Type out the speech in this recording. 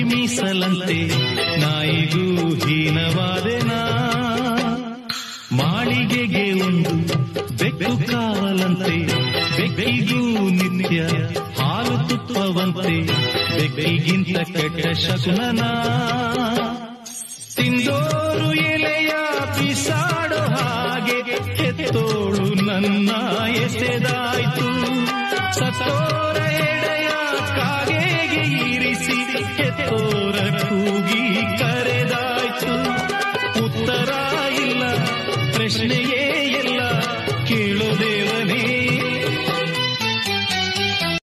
ಮೀಸಲಂತೆ ನಾಯಿಗೂ ಹೀನವಾದೆನಾ ಮಾಳಿಗೆಗೆ ಒಂದು ಬೆಕ್ಕು ಕಾವಲಂತೆ ಬೆಕ್ಕಿಗೂ ನಿತ್ಯ ಹಾಲು ತುಪ್ಪವಂತೆ ಬೆಕ್ಕಿಗಿಂತ ಕೆಟ್ಟ ಶಕುನನ ತಿಂದೋರು ಎಲೆಯ ಬಿಸಾಡೋ ಹಾಗೆ ಹೆತ್ತೋಳು ನನ್ನ ಎಸೆದಾಯ್ತು ಸತ್ತೋರ ಎಡೆಯ ಕಾಗೆಗೆ ಇರಿಸಿ ಹೆತ್ತೋಳ